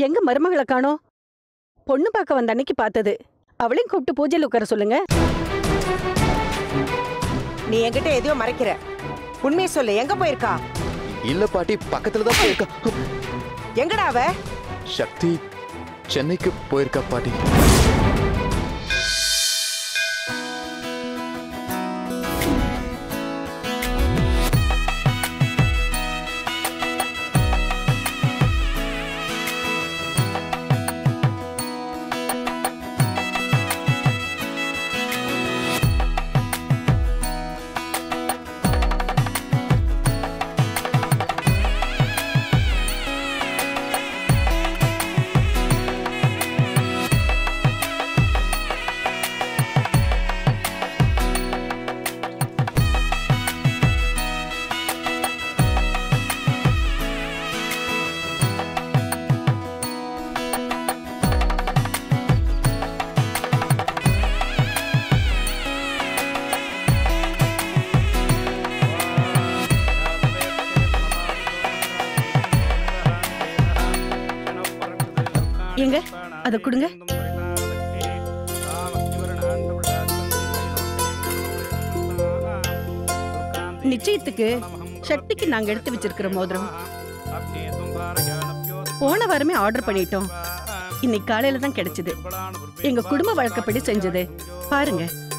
எங்க மருமகளை காணோம் பொண்ணு பார்க்க வந்த அன்னைக்கு பார்த்தது அவளையும் கூப்பிட்டு பூஜையில் உட்கார சொல்லுங்க நீ என்கிட்ட எதையோ மறைக்கிற உண்மையை சொல்லு எங்க போயிருக்கா இல்ல பாட்டி பக்கத்துல தான் போயிருக்கா எங்கடா அவ சக்தி சென்னைக்கு போயிருக்கா பாட்டி எங்க அதை கொடுங்க நிச்சயத்துக்கு சக்திக்கு நாங்க எடுத்து வச்சிருக்கிற மோதிரம் போன வாரமே ஆர்டர் பண்ணிட்டோம் இன்னைக்கு காலையில தான் கிடைச்சது எங்க குடும்ப வழக்கப்படி செஞ்சது பாருங்க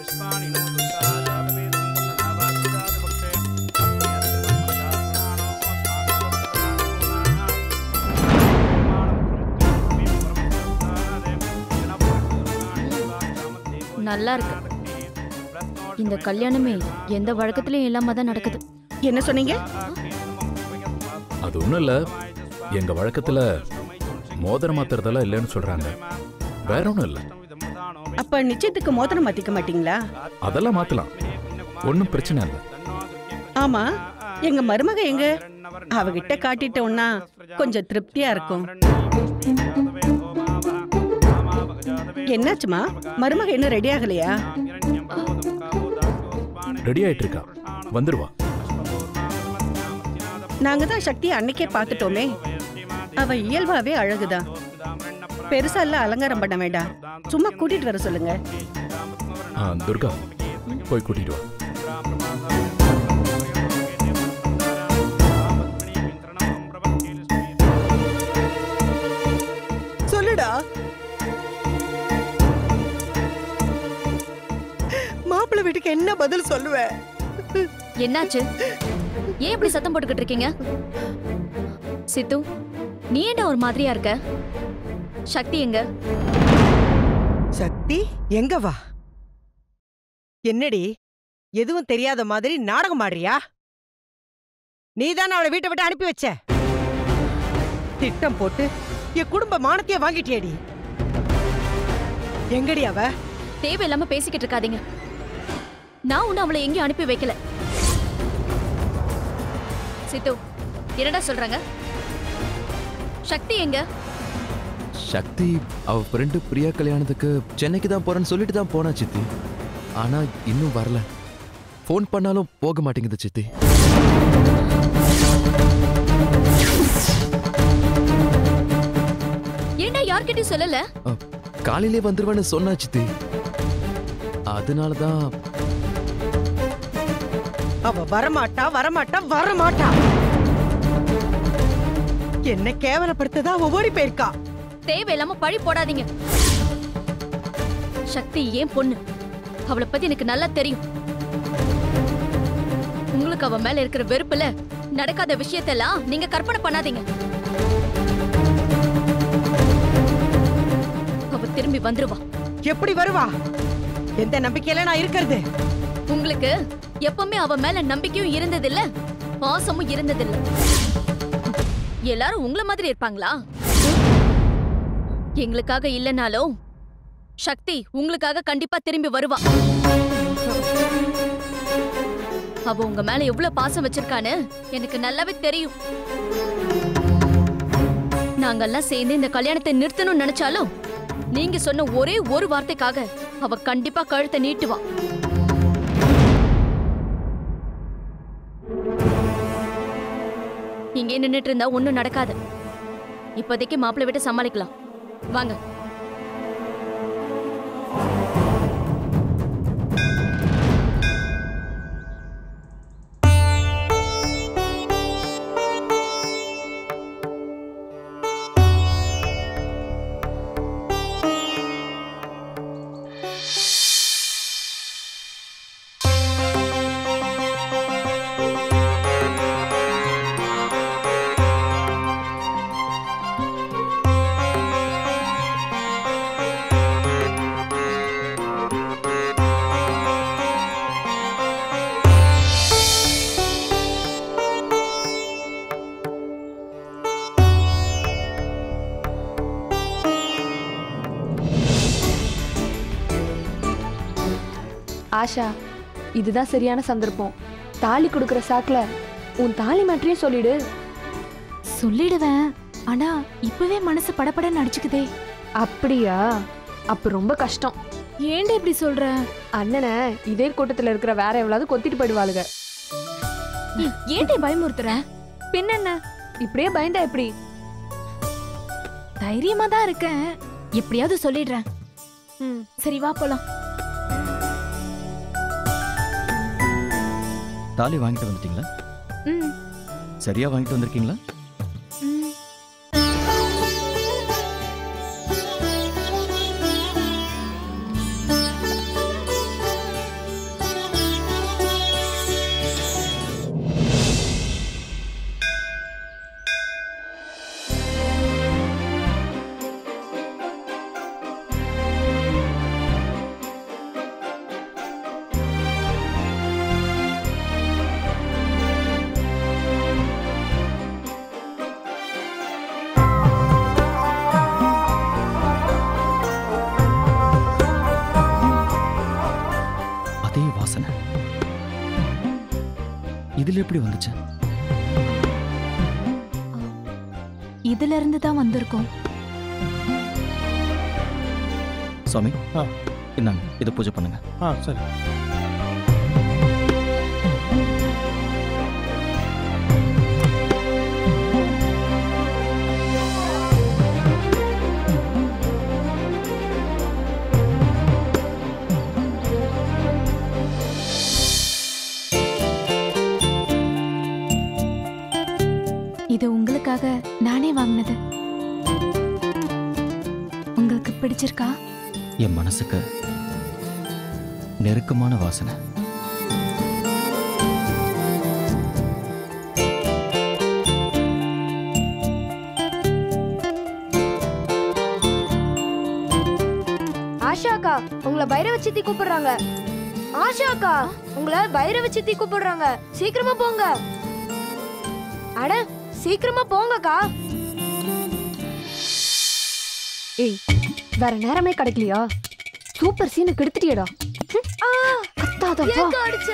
நல்லா இருக்கு இந்த கல்யாணமே எந்த வழக்கத்திலயும் இல்லாம தான் நடக்குது என்ன சொன்னீங்க அது ஒன்றும் இல்லை எங்கள் வழக்கத்தில் மோதிரம் மாத்துறதெல்லாம் இல்லைன்னு சொல்கிறாங்க வேற ஒன்றும் இல்லை அப்ப நிச்சயத்துக்கு மோதிரம் மாத்திக்க மாட்டீங்களா அதெல்லாம் மாற்றலாம் ஒன்றும் பிரச்சனை இல்லை ஆமா எங்க மருமக எங்க அவகிட்ட காட்டிட்டோம்னா கொஞ்சம் திருப்தியா இருக்கும் என்னாச்சுமா மருமக இன்னும் ரெடி ஆகலையா ரெடி ஆயிட்டு இருக்கா வந்துருவா நாங்க தான் சக்தியை அன்னைக்கே பார்த்துட்டோமே அவ இயல்பாவே அழகுதான் பெருசா எல்லாம் அலங்காரம் பண்ண வேண்டாம் சும்மா கூட்டிட்டு வர சொல்லுங்க ஆ துர்கா போய் கூட்டிட்டு வா சொல்லுடா மாப்பிள்ளை வீட்டுக்கு என்ன பதில் சொல்லுவ என்னாச்சு ஏன் இப்படி சத்தம் போட்டுக்கிட்டு இருக்கீங்க சித்து நீ என்ன ஒரு மாதிரியா இருக்க சக்தி எங்க சக்தி எங்க வா என்னடி எதுவும் தெரியாத மாதிரி நாடகம் ஆடுறியா நீதான் அவளை வீட்டை விட்டு அனுப்பி வச்ச திட்டம் போட்டு என் குடும்ப மானத்தையே வாங்கிட்டியேடி எங்கடி அவ தேவையில்லாம பேசிக்கிட்டு இருக்காதீங்க நான் உன்னை அவளை எங்கேயும் அனுப்பி வைக்கல சித்து என்னடா சொல்றாங்க சக்தி எங்க சக்தி அவ ஃப்ரெண்டு பிரியா கல்யாணத்துக்கு சென்னைக்கு தான் போறேன்னு சொல்லிட்டு தான் போனா சித்தி ஆனா இன்னும் வரல ஃபோன் பண்ணாலும் போக மாட்டேங்குது சித்தி ஏன்டா யார்கிட்டயும் சொல்லல அ, காலையிலே வந்துருவேன்னு சொன்னா சித்தி அதனால தான் அவ வரமாட்டா வரமாட்டா வரமாட்டா என்ன கேவலப்படுத்ததா அவ ஓடி போயிருக்கா தேவையில்லாம பழி போடாதீங்க சக்தி ஏன் பொண்ணு அவளை பத்தி எனக்கு நல்லா தெரியும் உங்களுக்கு அவ மேல இருக்கிற வெறுப்புல நடக்காத விஷயத்தெல்லாம் நீங்க கற்பனை பண்ணாதீங்க அவ திரும்பி வந்துருவா எப்படி வருவா எந்த நம்பிக்கையில நான் இருக்கிறது உங்களுக்கு எப்பவுமே அவ மேல நம்பிக்கையும் இருந்ததில்ல பாசமும் இருந்ததில்ல எல்லாரும் உங்கள மாதிரி இருப்பாங்களா எங்களுக்காக இல்லனாலும் சக்தி உங்களுக்காக கண்டிப்பா திரும்பி வருவா அவ உங்க மேல எவ்வளவு பாசம் வச்சிருக்கான்னு எனக்கு நல்லாவே தெரியும் நாங்கெல்லாம் சேர்ந்து இந்த கல்யாணத்தை நிறுத்தணும்னு நினைச்சாலும் நீங்க சொன்ன ஒரே ஒரு வார்த்தைக்காக அவ கண்டிப்பா கழுத்தை நீட்டுவா இங்கே நின்னுட்டு இருந்தா ஒண்ணும் நடக்காது இப்போதைக்கு மாப்பிள்ளை விட்டு சமாளிக்கலாம் வாங்க ஆஷா இதுதான் சரியான சந்தர்ப்பம் தாலி கொடுக்குற சாக்குல உன் தாலி மாற்றியும் சொல்லிடு சொல்லிடுவேன் ஆனா இப்பவே மனசு படபடன்னு அடிச்சுக்குதே அப்படியா அப்ப ரொம்ப கஷ்டம் ஏன்டா இப்படி சொல்ற அண்ணனை இதே கூட்டத்துல இருக்கிற வேற எவ்வளவு கொத்திட்டு போயிடுவாளுங்க ஏன்டா பயமுறுத்துற பின்னென்ன இப்படியே பயந்தா எப்படி தைரியமா தான் இருக்கேன் எப்படியாவது சொல்லிடுறேன் ம் சரி வா போலாம் தாலி வாங்கிட்டு வந்துட்டீங்களா ம் சரியா வாங்கிட்டு வந்திருக்கீங்களா ம் அதே வாசனை இதுல எப்படி வந்துச்சு இதுல இருந்து தான் வந்திருக்கோம் சுவாமி இந்தாங்க இதை பூஜை பண்ணுங்க ஆ சரி இது உங்களுக்காக நானே வாங்கினது உங்களுக்கு பிடிச்சிருக்கா என் மனசுக்கு நெருக்கமான வாசனை ஆஷா அக்கா உங்களை பைரவ சித்தி கூப்பிடுறாங்க ஆஷா அக்கா உங்களை பைரவ சித்தி கூப்பிடுறாங்க சீக்கிரமா போங்க அட சீக்கிரமா போங்கக்கா ஏய் வேற நேரமே கிடைக்கலையா சூப்பர் சீனு கெடுத்துட்டியடா கத்தாத வா ஏங்க அடிச்ச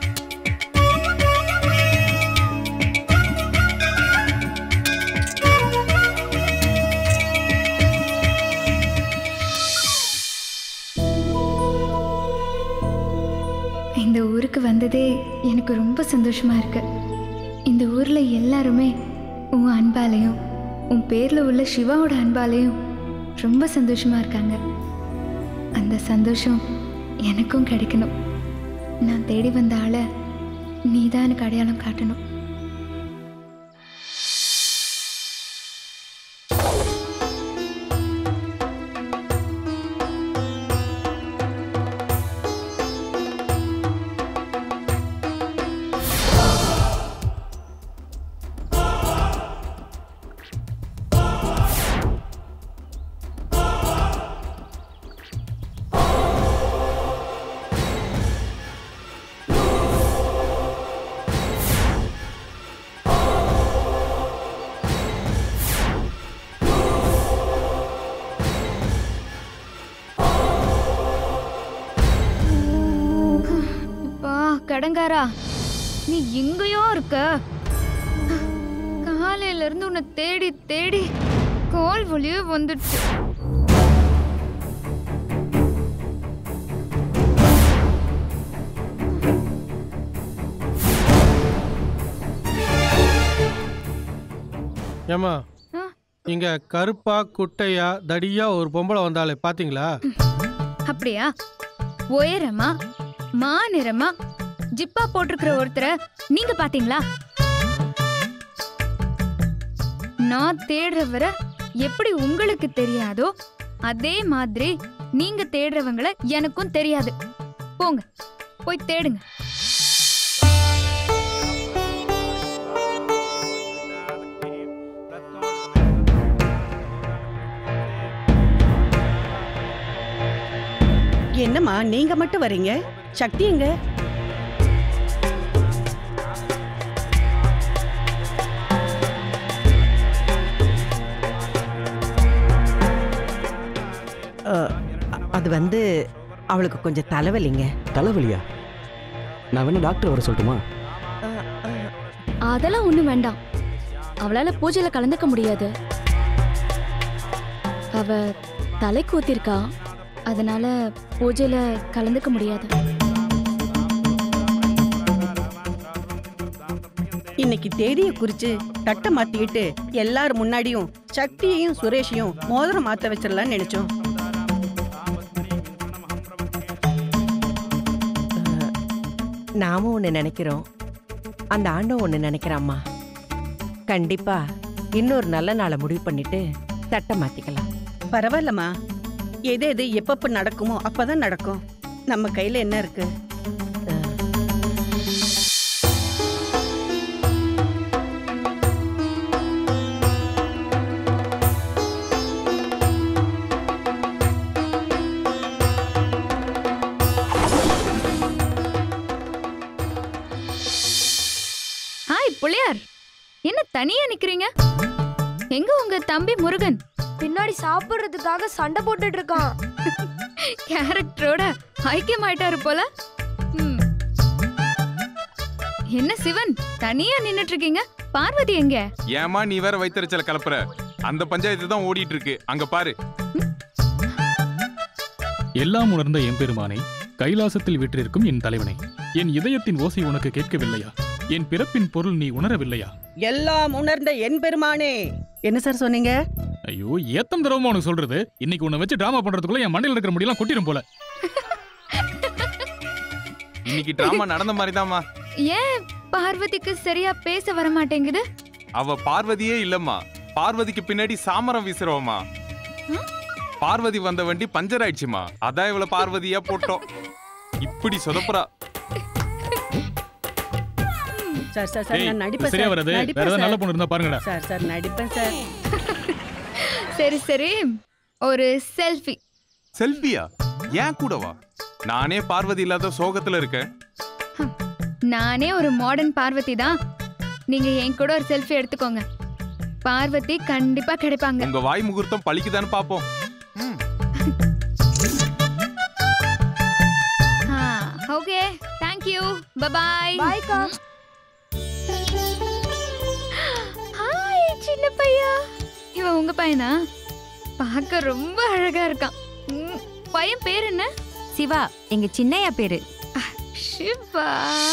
இந்த ஊருக்கு வந்ததே எனக்கு ரொம்ப சந்தோஷமா இருக்கு இந்த ஊர்ல எல்லாருமே உன் அன்பாலையும் உன் பேர்ல உள்ள சிவாவோட அன்பாலையும் ரொம்ப சந்தோஷமா இருக்காங்க அந்த சந்தோஷம் எனக்கும் கிடைக்கணும் நான் தேடி வந்த ஆளை நீ தான் எனக்கு அடையாளம் காட்டணும் அப்பா கடங்காரா நீ எங்கேயோ இருக்க காலையில இருந்து உன்னை தேடி தேடி கால் வழியே வந்துடுச்சு ஏமா ஆ? இங்க கருப்பா குட்டையா தடியா ஒரு பொம்பளை வந்தாலே பாத்தீங்களா அப்படியா உயரமா மாநிறமா ஜிப்பா போட்டிருக்கிற ஒருத்தரை நீங்க பாத்தீங்களா நான் தேடுறவரை எப்படி உங்களுக்கு தெரியாதோ அதே மாதிரி நீங்க தேடுறவங்கள எனக்கும் தெரியாது போங்க போய் தேடுங்க என்னம்மா நீங்க மட்டும் வரீங்க சக்தி எங்க அஹ், அது வந்து அவளுக்கு கொஞ்சம் தலைவலிங்க தலைவலியா நான் வேணா டாக்டர் வர சொல்லட்டுமா அதெல்லாம் ஒண்ணும் வேண்டாம் அவளால பூஜையில கலந்துக்க முடியாது அவ தலை கூத்திருக்கா அதனால பூஜையில கலந்துக்க முடியாது இன்னைக்கு தேதியை குறிச்சு தட்டை மாத்திக்கிட்டு எல்லாரும் முன்னாடியும் சக்தியையும் சுரேஷையும் மோதிரம் மாத்த வச்சிடலாம்னு நினைச்சோம் நாமும் ஒன்று நினைக்கிறோம் அந்த ஆண்டும் ஒன்று நினைக்கிறாம்மா கண்டிப்பா இன்னொரு நல்ல நாளை முடிவு பண்ணிட்டு தட்டை மாத்திக்கலாம் பரவாயில்லம்மா எது எது எப்பப்ப நடக்குமோ அப்பதான் நடக்கும் நம்ம கையில என்ன இருக்கு ஹாய் புள்ளையார் என்ன தனியா நிக்கிறீங்க எங்க உங்க தம்பி முருகன் பின்னாடி சாப்பிடுறதுக்காக சண்டை போட்டுட்டு இருக்கான் கேரக்டரோட ஐக்கியமாயிட்டாரு போல ம். என்ன சிவன் தனியா நின்னுட்டு இருக்கீங்க பார்வதி எங்க ஏமா நீ வேற வைத்தறிச்சல கலப்புற அந்த பஞ்சாயத்து தான் ஓடிட்டு இருக்கு அங்க பாரு எல்லாம் உணர்ந்த எம்பெருமானை கைலாசத்தில் வீற்றிருக்கும் என் தலைவனை என் இதயத்தின் ஓசை உனக்கு கேட்கவில்லையா என் பிறப்பின் பொருள் நீ உணரவில்லையா எல்லாம் உணர்ந்த என் பெருமானே என்ன சார் சொன்னீங்க ஐயோ ஏத்தம் தரமா உனக்கு சொல்றது இன்னைக்கு உன்னை வச்சு டிராமா பண்றதுக்குள்ள என் மண்டையில இருக்கிற முடியெல்லாம் கொட்டிடும் போல இன்னைக்கு டிராமா நடந்த மாதிரிதாம்மா ஏன் பார்வதிக்கு சரியா பேச வர மாட்டேங்குது அவ பார்வதியே இல்லம்மா பார்வதிக்கு பின்னாடி சாமரம் வீசுறவம்மா பார்வதி வந்த வண்டி பஞ்சர் ஆயிடுச்சுமா அதான் இவள பார்வதியா போட்டோம் இப்படி சொதப்புறா சார் சார் சார் ஏய், நான் நடிப்பேன் சரியா சார் வராது வேற நடிப்பேன் ஏதாவது நல்ல சார். பொண்ணு இருந்தா பாருங்கடா சார் சார் நடிப்பேன் சார் சரி சரி ஒரு செல்ஃபி செல்ஃபியா ஏன் கூடவா நானே பார்வதி இல்லாத சோகத்துல இருக்கேன் நானே ஒரு மாடர்ன் பார்வதி தான் நீங்க என் கூட ஒரு செல்ஃபி எடுத்துக்கோங்க பார்வதி கண்டிப்பா கிடைப்பாங்க உங்க வாய் முகூர்த்தம் பழிக்குதான்னு பாப்போம் ஓகே தேங்க் யூ பபாய் பாய்க்கா ஹாய் சின்ன பையா இவன் உங்க பையனா பார்க்க ரொம்ப அழகா இருக்கான் ம், பையன் பேர் என்ன சிவா எங்க சின்னையா பேரு சிவா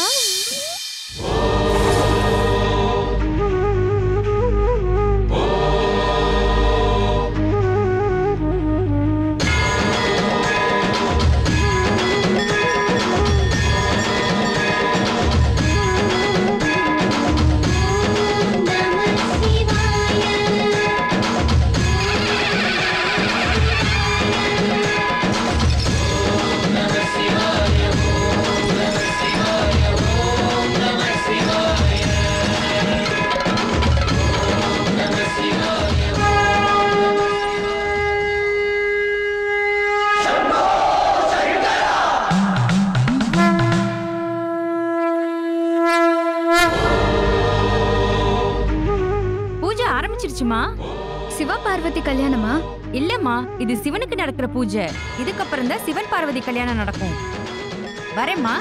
பூஜை ஆரம்பிச்சிருச்சுமா சிவா பார்வதி கல்யாணமா இல்லம்மா இது சிவனுக்கு நடக்கிற பூஜை இதுக்கப்புறம் தான் சிவன் பார்வதி கல்யாணம் நடக்கும் வரேம்மா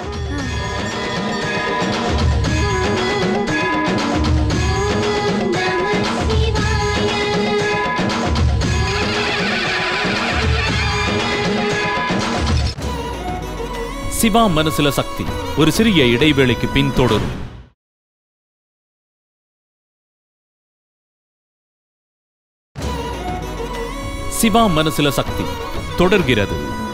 சிவா மனசுல சக்தி ஒரு சிறிய இடைவேளைக்கு பின் தொடரும் சிவா மனசுல சக்தி தொடர்கிறது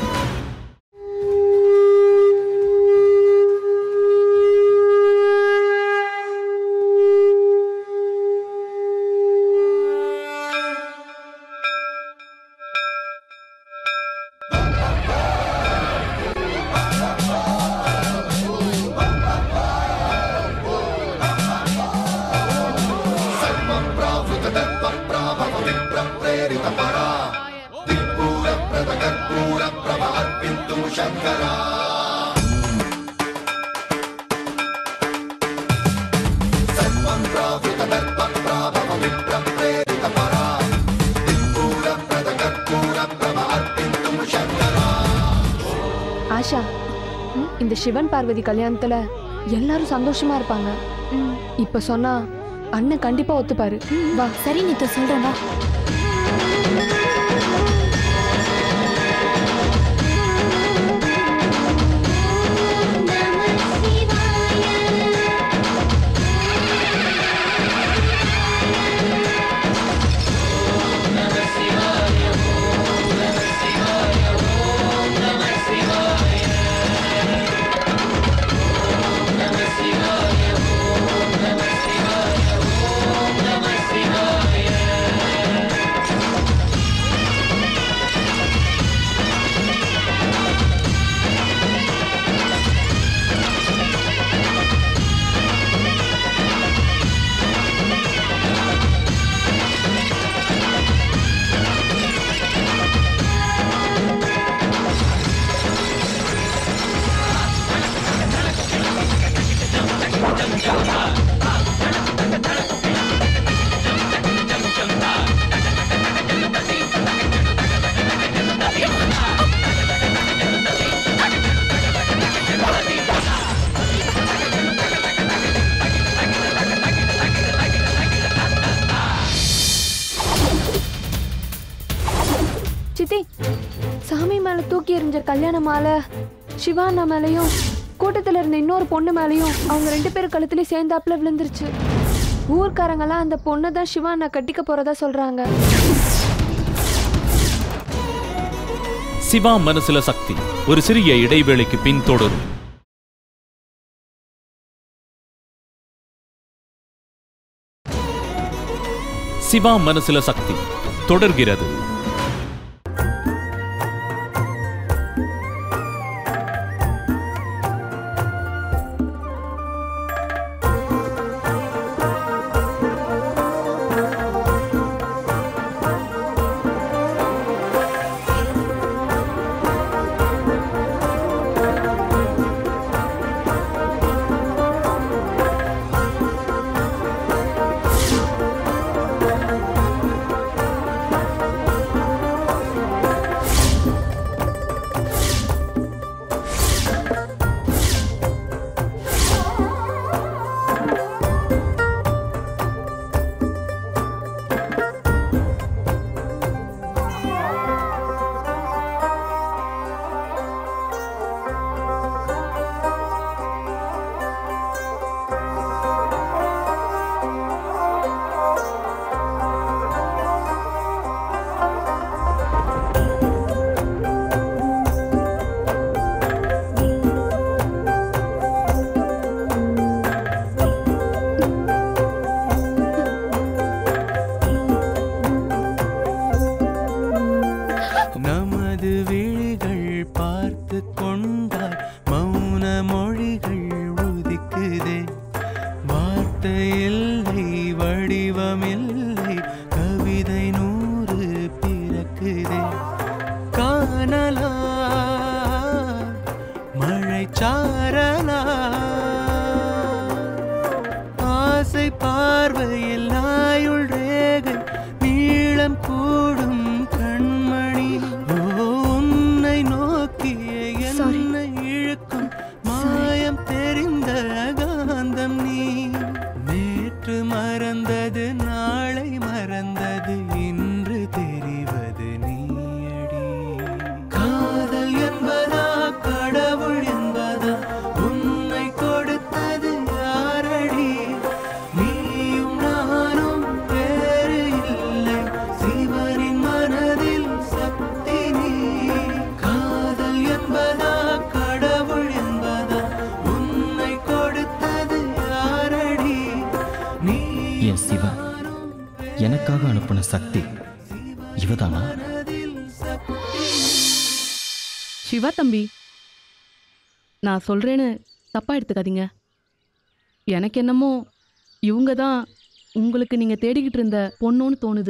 ஆஷா இந்த சிவன் பார்வதி கல்யாணத்துல எல்லாரும் சந்தோஷமா இருப்பாங்க இப்ப சொன்னா அண்ணன் கண்டிப்பா ஒத்துப்பாரு வா சரி நீத்த சொல்றேன் வா சித்தி சாமி மேல தூக்கி எறிஞ்ச கல்யாண மாலை சிவானா மேலயும் கூட்டத்துல இருந்த இன்னொரு பொண்ணு மேலயும் அவங்க ரெண்டு பேரும் கழுத்துலயும் சேர்ந்தாப்புல விழுந்துருச்சு ஊர்க்காரங்கெல்லாம் அந்த பொண்ணை தான் சிவானா கட்டிக்க போறதா சொல்றாங்க சிவா மனசுல சக்தி ஒரு சிறிய இடைவேளைக்கு பின் தொடரும் சிவா மனசுல சக்தி தொடர்கிறது நமது விழிகள் பார்த்து கொண்டால் மௌன மொழிகள் உதிக்குதே வார்த்தை இல்லை வடிவமில்லை கவிதை நூறு பிறக்குதே காணலா மழை சாரலா ஆசை பார்வையில் ஆயுள் ரேகை நீளம் கூடும் கண்மணி ஓ, உன்னை நோக்கிய என்னை இழுக்கும் மாயம் தெரிந்த காந்தம் நீ நேற்று மறந்தது நாளை மறந்தது இன்று தெரிவது நீயடி காதல் என்பதா கடவுள் என்பதா உன்னை கொடுத்தது யாரடி நீயும் நானும் வேறு இல்லை சிவனின் மனதில் என்பதா கடவுள் என்பதா உன்னை கொடுத்தது யாரடி நீ என் சிவா எனக்காக அனுப்பின சக்தி இவதானா சிவா தம்பி நான் சொல்றேன்னு தப்பா எடுத்துக்காதீங்க எனக்கு என்னமோ இவங்க தான் உங்களுக்கு நீங்க தேடிக்கிட்டு இருந்த பொண்ணுன்னு தோணுது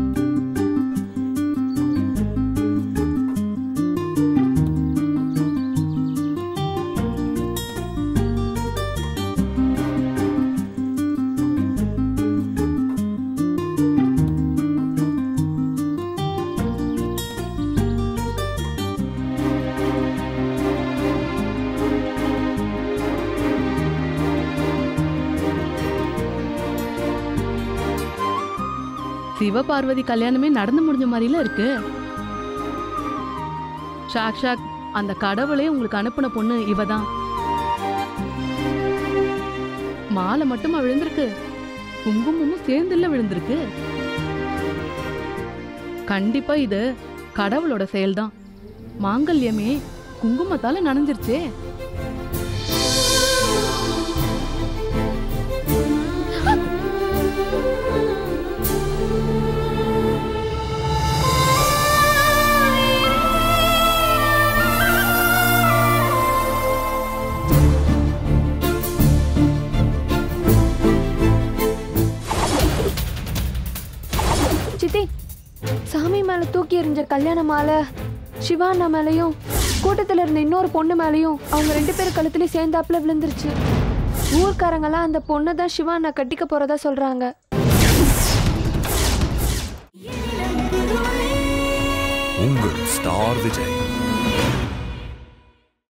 சிவபார்வதி கல்யாணமே நடந்து முடிஞ்ச மாதிரில இருக்கு சாக்ஷாத் அந்த கடவுளே உங்களுக்கு அனுப்பின பொண்ணு இவ தான் மாலை மட்டுமா விழுந்திருக்கு குங்குமமும் சேர்ந்துல விழுந்திருக்கு கண்டிப்பா இது கடவுளோட செயல்தான் மாங்கல்யமே குங்குமத்தால நனைஞ்சிருச்சே சித்தி சாமி மேல தூக்கி எறிஞ்ச கல்யாண மாலை சிவா அண்ணா மேலயும் கூட்டத்துல இருந்த இன்னொரு பொண்ணு மேலயும் அவங்க ரெண்டு பேரும் கழுத்துலயும் சேர்ந்தாப்புல விழுந்துருச்சு ஊர்க்காரங்கெல்லாம் அந்த பொண்ணை தான் சிவா அண்ணா கட்டிக்க போறதா சொல்றாங்க உங்கள் ஸ்டார் விஜய்